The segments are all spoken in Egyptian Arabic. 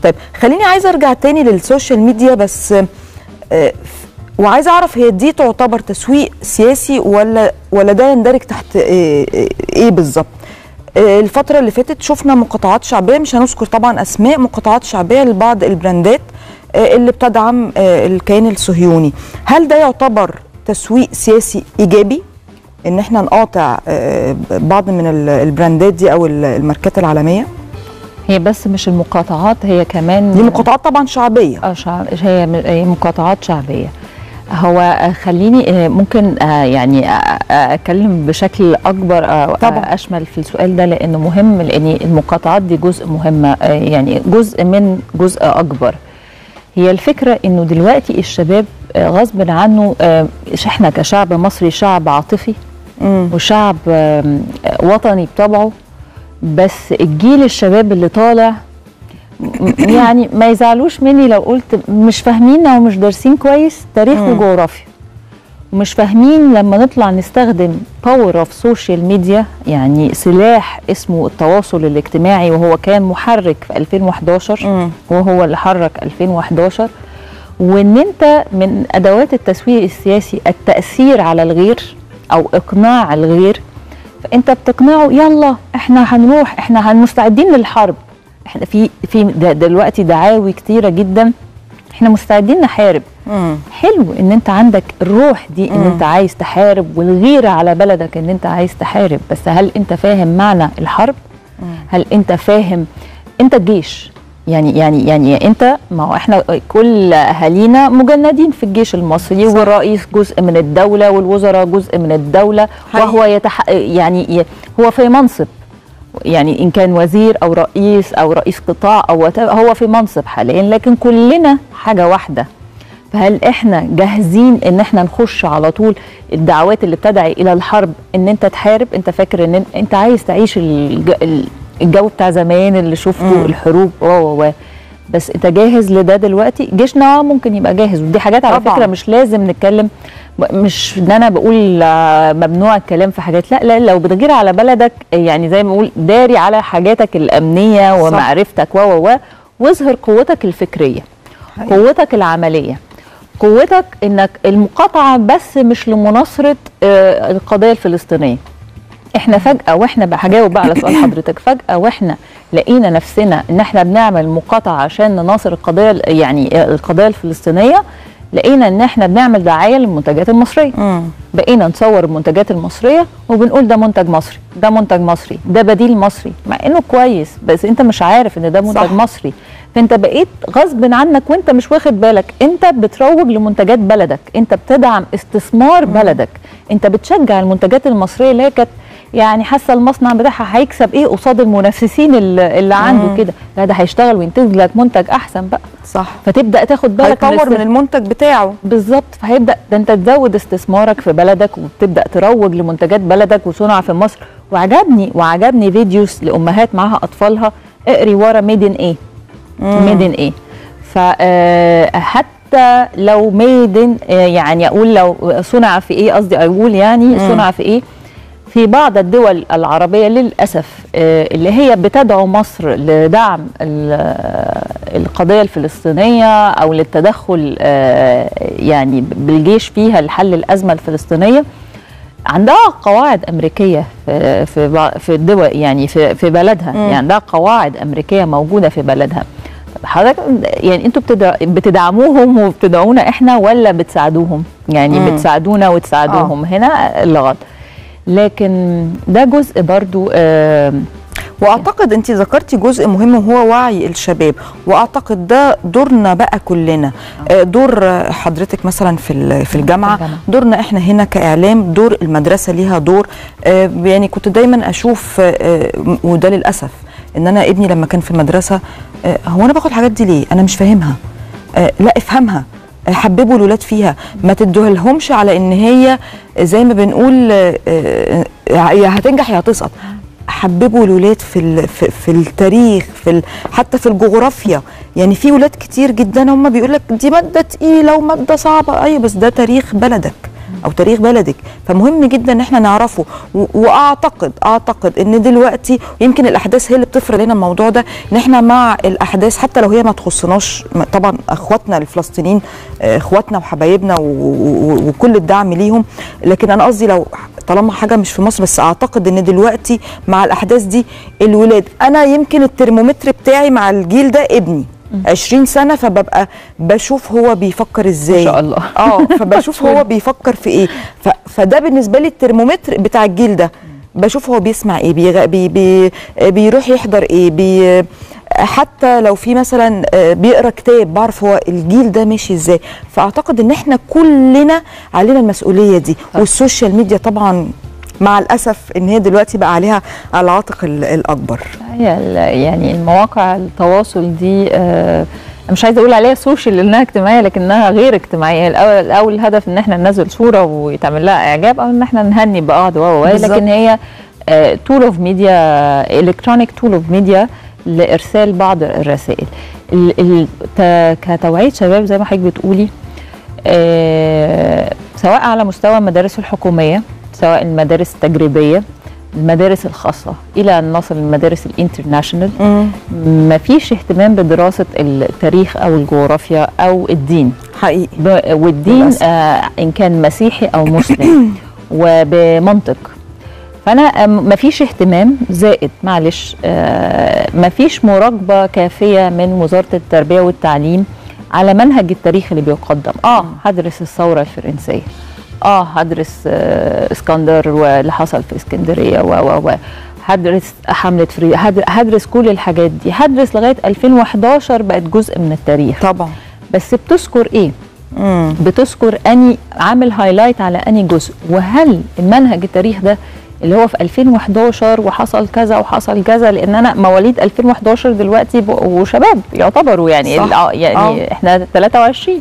طيب خليني عايزه ارجع تاني للسوشيال ميديا بس آه، وعايزه اعرف هي دي تعتبر تسويق سياسي ولا ولا ده يندرج تحت آه، آه، ايه بالظبط آه، الفتره اللي فاتت شفنا مقاطعات شعبيه مش هنذكر طبعا اسماء مقاطعات شعبيه لبعض البراندات آه، اللي بتدعم آه، الكيان الصهيوني هل ده يعتبر تسويق سياسي ايجابي ان احنا نقاطع آه، بعض من ال- البراندات دي او ال- الماركات العالميه هي بس مش المقاطعات هي كمان دي مقاطعات طبعا شعبيه اه شعب هي م- هي مقاطعات شعبيه هو آه، خليني آه، ممكن آه، يعني آه، آه، اتكلم بشكل اكبر آه، طبعاً. آه، اشمل في السؤال ده لانه مهم لان المقاطعات دي جزء مهمه آه، يعني جزء من جزء اكبر هي الفكره انه دلوقتي الشباب آه، غصب عنه آه، احنا كشعب مصري شعب عاطفي مم. وشعب آم، وطني بطبعه بس الجيل الشباب اللي طالع م- يعني ما يزعلوش مني لو قلت مش فاهمين او مش دارسين كويس تاريخ مم. وجغرافيا ومش فاهمين لما نطلع نستخدم باور اوف سوشيال ميديا يعني سلاح اسمه التواصل الاجتماعي وهو كان محرك في 2011 مم. وهو اللي حرك 2011 وان انت من ادوات التسويق السياسي التاثير على الغير او اقناع الغير فانت بتقنعه يلا احنا هنروح احنا هن- مستعدين للحرب احنا في في د- دلوقتي دعاوي كتيره جدا احنا مستعدين نحارب مم. حلو ان انت عندك الروح دي ان مم. انت عايز تحارب والغيره على بلدك ان انت عايز تحارب بس هل انت فاهم معنى الحرب هل انت فاهم انت الجيش يعني يعني يعني انت ما هو احنا كل اهالينا مجندين في الجيش المصري صح. والرئيس جزء من الدوله والوزراء جزء من الدوله حقيقي. وهو يتح يعني ي- هو في منصب يعني ان كان وزير او رئيس او رئيس قطاع او whatever، هو في منصب حاليا لكن كلنا حاجه واحده فهل احنا جاهزين ان احنا نخش على طول الدعوات اللي بتدعي الى الحرب ان انت تحارب انت فاكر ان انت- انت عايز تعيش الج- ال- الجو بتاع زمان اللي شفته مم. الحروب و و و بس انت جاهز لده دلوقتي جيشنا آه ممكن يبقى جاهز ودي حاجات على طبعاً. فكره مش لازم نتكلم مش ان انا بقول آه، ممنوع الكلام في حاجات لا لا لو بتغير على بلدك يعني زي ما بقول داري على حاجاتك الامنيه صح. ومعرفتك و و و واظهر قوتك الفكريه حقيقي. قوتك العمليه قوتك انك المقاطعه بس مش لمناصره آه، القضيه الفلسطينيه احنا فجاه واحنا بقى هجاوب بقى على سؤال حضرتك فجاه واحنا لقينا نفسنا ان احنا بنعمل مقاطعه عشان نناصر القضيه ال- يعني آه، القضيه الفلسطينيه لقينا ان احنا بنعمل دعايه للمنتجات المصريه مم. بقينا نصور المنتجات المصريه وبنقول ده منتج مصري ده منتج مصري ده بديل مصري مع انه كويس بس انت مش عارف ان ده منتج صح. صح. مصري فانت بقيت غصب عنك وانت مش واخد بالك انت بتروج لمنتجات بلدك انت بتدعم استثمار بلدك انت بتشجع المنتجات المصريه اللي هي كانت يعني حاسه المصنع بتاعها هيكسب ايه قصاد المنافسين اللي, اللي عنده كده لا ده هيشتغل وينتج لك منتج احسن بقى صح فتبدا تاخد بالك هيطور من الاست- المنتج بتاعه بالظبط فهيبدا ده انت تزود استثمارك في بلدك وبتبدا تروج لمنتجات بلدك وصنع في مصر وعجبني وعجبني فيديوز لامهات معاها اطفالها اقري ورا ميد ان ايه ميد ان ايه فحتى لو ميد ان يعني اقول لو صنع في ايه قصدي اقول يعني صنع في ايه في بعض الدول العربية للأسف آه، اللي هي بتدعو مصر لدعم ال- القضية الفلسطينية أو للتدخل آه، يعني بالجيش فيها لحل الأزمة الفلسطينية عندها قواعد أمريكية في في بع- في الدول يعني في في بلدها يعني عندها قواعد أمريكية موجودة في بلدها طب حضرتك يعني انتوا بتدع- بتدعموهم وبتدعونا احنا ولا بتساعدوهم؟ يعني مم. بتساعدونا وتساعدوهم هنا اللي غلط لكن ده جزء برضو آه واعتقد انت ذكرتي جزء مهم وهو وعي الشباب واعتقد ده دورنا بقى كلنا آه، دور آه، حضرتك مثلا في ال- في الجامعه الجامعة. دورنا احنا هنا كاعلام دور المدرسه ليها دور آه، يعني كنت دايما اشوف آه، آه، وده للاسف ان انا ابني لما كان في المدرسه آه، هو انا باخد الحاجات دي ليه انا مش فاهمها آه، لا افهمها آه، حببوا الولاد فيها ما تدوهالهمش على ان هي زي ما بنقول آه، آه، يا هتنجح يا هتسقط حببوا الولاد في ال- في, في التاريخ في ال حتى في الجغرافيا يعني في ولاد كتير جدا هم بيقول لك دي ماده تقيله وماده صعبه ايوه بس ده تاريخ بلدك او تاريخ بلدك فمهم جدا ان احنا نعرفه و- واعتقد اعتقد ان دلوقتي يمكن الاحداث هي اللي بتفرض لنا الموضوع ده ان احنا مع الاحداث حتى لو هي ما تخصناش م- طبعا اخواتنا الفلسطينيين آه، اخواتنا وحبايبنا و- و- وكل الدعم ليهم لكن انا قصدي لو طالما حاجه مش في مصر بس اعتقد ان دلوقتي مع الاحداث دي الولاد انا يمكن الترمومتر بتاعي مع الجيل ده ابني 20 سنه فببقى بشوف هو بيفكر ازاي ما شاء الله. اه فبشوف هو بيفكر في ايه ف... فده بالنسبه لي الترمومتر بتاع الجيل ده بشوف هو بيسمع ايه بيغ... بي... بي... بيروح يحضر ايه بي... حتى لو في مثلا آه، بيقرا كتاب بعرف هو الجيل ده ماشي ازاي فاعتقد ان احنا كلنا علينا المسؤوليه دي والسوشيال ميديا طبعا مع الاسف ان هي دلوقتي بقى عليها العاتق ال- الاكبر هي ال- يعني المواقع التواصل دي آه، مش عايزه اقول عليها سوشيال لانها اجتماعيه لكنها غير اجتماعيه الاول الاول الهدف ان احنا ننزل صوره ويتعمل لها اعجاب او ان احنا نهني بعض و و و، بالظبط. لكن هي تول اوف ميديا الكترونيك تول اوف ميديا لارسال بعض الرسائل ال- ال- ت- كتوعيه شباب زي ما حضرتك بتقولي آه، سواء على مستوى المدارس الحكوميه سواء المدارس التجريبيه المدارس الخاصه الى ان نصل للمدارس الانترناشونال ما فيش اهتمام بدراسه التاريخ او الجغرافيا او الدين حقيقي ب- والدين للأسف. آه ان كان مسيحي او مسلم وبمنطق فانا ما فيش اهتمام زائد معلش آه ما فيش مراقبه كافيه من وزاره التربيه والتعليم على منهج التاريخ اللي بيقدم اه هدرس الثوره الفرنسيه اه هدرس آه اسكندر واللي حصل في اسكندريه و و و هدرس حمله فري هد- هدرس كل الحاجات دي هدرس لغايه 2011 بقت جزء من التاريخ طبعا بس بتذكر ايه مم. بتذكر اني عامل هايلايت على اني جزء وهل المنهج التاريخ ده اللي هو في 2011 وحصل كذا وحصل كذا لان انا مواليد 2011 دلوقتي بقوا شباب يعتبروا يعني صح. ال- آه يعني آه. احنا 23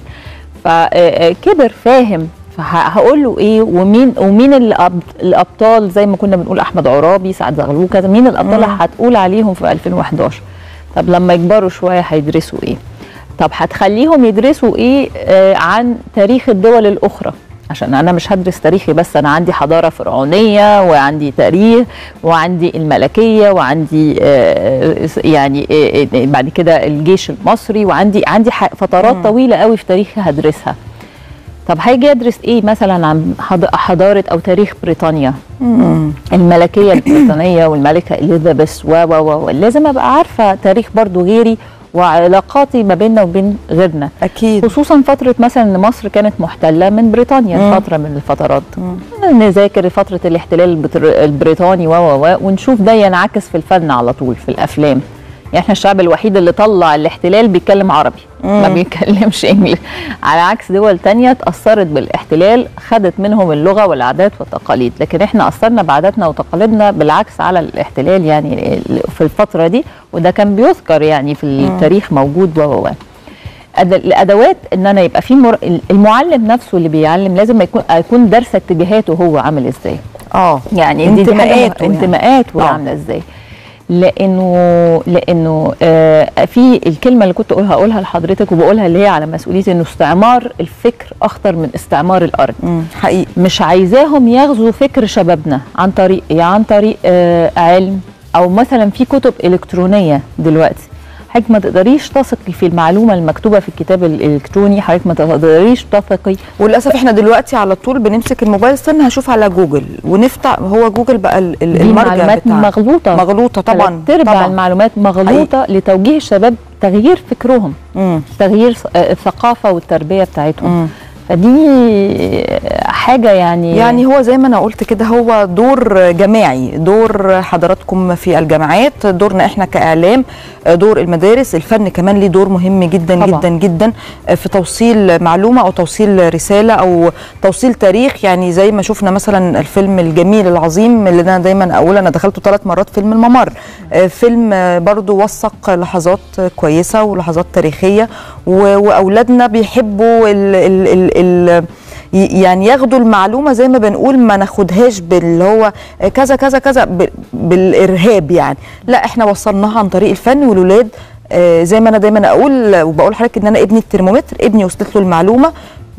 فكبر فاهم فهقول له ايه ومين ومين الأب- الابطال زي ما كنا بنقول احمد عرابي سعد زغلول كذا مين الابطال اللي هتقول عليهم في 2011 طب لما يكبروا شويه هيدرسوا ايه طب هتخليهم يدرسوا ايه آه عن تاريخ الدول الاخرى عشان انا مش هدرس تاريخي بس انا عندي حضاره فرعونيه وعندي تاريخ وعندي الملكيه وعندي آه يعني آه آه، بعد كده الجيش المصري وعندي عندي ح- فترات طويله قوي في تاريخي هدرسها طب هيجي يدرس ايه مثلا عن حض- حضاره او تاريخ بريطانيا الملكيه البريطانيه والملكه اليزابيث و و و لازم ابقى عارفه تاريخ برضو غيري وعلاقاتي ما بيننا وبين غيرنا اكيد خصوصا فتره مثلا ان مصر كانت محتله من بريطانيا مم. فتره من الفترات نذاكر فتره الاحتلال البتر- البريطاني و و و ونشوف ده ينعكس في الفن على طول في الافلام يعني احنا الشعب الوحيد اللي طلع الاحتلال بيتكلم عربي ما بيتكلمش انجلش على عكس دول تانية اتأثرت بالاحتلال خدت منهم اللغة والعادات والتقاليد لكن احنا أثرنا بعاداتنا وتقاليدنا بالعكس على الاحتلال يعني في الفترة دي وده كان بيذكر يعني في التاريخ موجود و و و. أد- الادوات ان انا يبقى في مر... المعلم نفسه اللي بيعلم لازم يكون يكون دارس اتجاهاته هو عامل ازاي اه يعني دي- دي حاجة انتماءاته مه- يعني. انتماءاته آه. عامله ازاي لانه لانه آه في الكلمه اللي كنت اقولها اقولها لحضرتك وبقولها اللي هي على مسؤوليتي انه استعمار الفكر اخطر من استعمار الارض مم. حقيقي مش عايزاهم يغزوا فكر شبابنا عن طريق إيه؟ عن طريق آه علم او مثلا في كتب الكترونيه دلوقتي حضرتك ما تقدريش تثقي في المعلومه المكتوبه في الكتاب الالكتروني حضرتك ما تقدريش تثقي وللاسف احنا دلوقتي على طول بنمسك الموبايل استنى هشوف على جوجل ونفتح هو جوجل بقى ال- ال- دي المرجع معلومات بتاع مغلوطه مغلوطه طبعا تلات ارباع طبعا المعلومات مغلوطه لتوجيه الشباب تغيير فكرهم مم. تغيير ث- آه، الثقافه والتربيه بتاعتهم مم. فدي حاجه يعني يعني هو زي ما انا قلت كده هو دور جماعي دور حضراتكم في الجامعات دورنا احنا كاعلام دور المدارس الفن كمان ليه دور مهم جدا طبعا. جدا جدا في توصيل معلومه او توصيل رساله او توصيل تاريخ يعني زي ما شفنا مثلا الفيلم الجميل العظيم اللي انا دايما اقول انا دخلته ثلاث مرات فيلم الممر آه، فيلم آه، برضو وثق لحظات كويسه ولحظات تاريخيه و- واولادنا بيحبوا ال ال ال ال ي- يعني ياخدوا المعلومه زي ما بنقول ما ناخدهاش باللي هو كذا كذا كذا ب- بالارهاب يعني لا احنا وصلناها عن طريق الفن والولاد آه، زي ما انا دايما اقول وبقول لحضرتك ان انا ابني الترمومتر ابني وصلت له المعلومه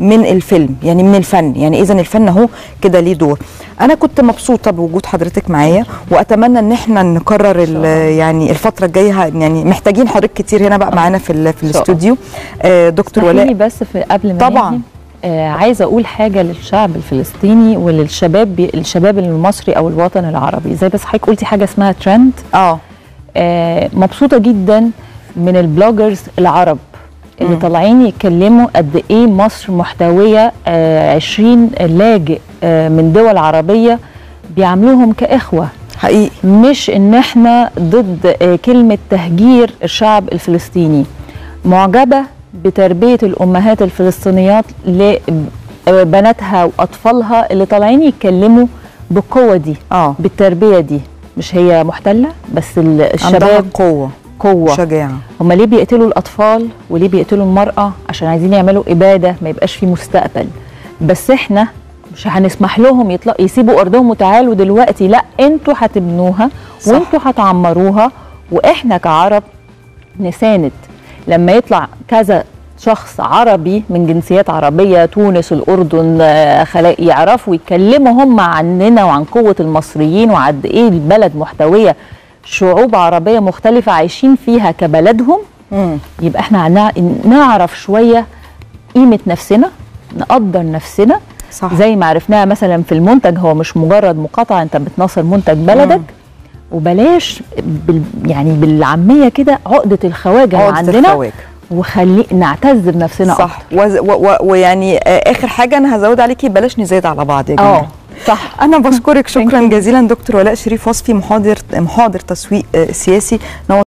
من الفيلم يعني من الفن يعني اذا الفن اهو كده ليه دور انا كنت مبسوطه بوجود حضرتك معايا واتمنى ان احنا نكرر ال- يعني الفتره الجايه يعني محتاجين حضرتك كتير هنا بقى معانا في ال- في الله. الاستوديو آه، دكتور اسمحي لي ولاء بس في قبل ما طبعاً. ننهي، آه عايزه اقول حاجه للشعب الفلسطيني وللشباب الشباب المصري او الوطن العربي زي بس حضرتك قلتي حاجه اسمها ترند اه آه مبسوطه جدا من البلوجرز العرب اللي مم. طالعين يتكلموا قد ايه مصر محتويه آه 20 لاجئ آه من دول عربيه بيعاملوهم كاخوه حقيقي مش ان احنا ضد آه، كلمه تهجير الشعب الفلسطيني معجبه بتربيه الامهات الفلسطينيات لبناتها واطفالها اللي طالعين يتكلموا بالقوه دي اه بالتربيه دي مش هي محتله بس ال- عندها الشباب قوه قوه شجاعه هم ليه بيقتلوا الاطفال وليه بيقتلوا المراه عشان عايزين يعملوا اباده ما يبقاش في مستقبل بس احنا مش هنسمح لهم يطلق يسيبوا ارضهم وتعالوا دلوقتي لا انتوا هتبنوها صح. وانتوا هتعمروها واحنا كعرب نساند لما يطلع كذا شخص عربي من جنسيات عربيه تونس الاردن آه، خلا- يعرفوا يتكلموا هم عننا وعن قوه المصريين وقد ايه البلد محتويه شعوب عربيه مختلفه عايشين فيها كبلدهم مم. يبقى احنا هنع- نعرف شويه قيمه نفسنا نقدر نفسنا صح زي ما عرفناها مثلا في المنتج هو مش مجرد مقاطعه انت بتناصر منتج بلدك وبلاش بال يعني بالعاميه كده عقده الخواجه اللي عقدة عندنا الخواجة. وخلي نعتز بنفسنا صح وز- و- و- ويعني آه، اخر حاجه انا هزود عليكي بلاش نزايد على بعض يا اه جماعه صح انا بشكرك Thank شكرا جزيلا دكتور ولاء شريف وصفي محاضر محاضر تسويق آه، سياسي نور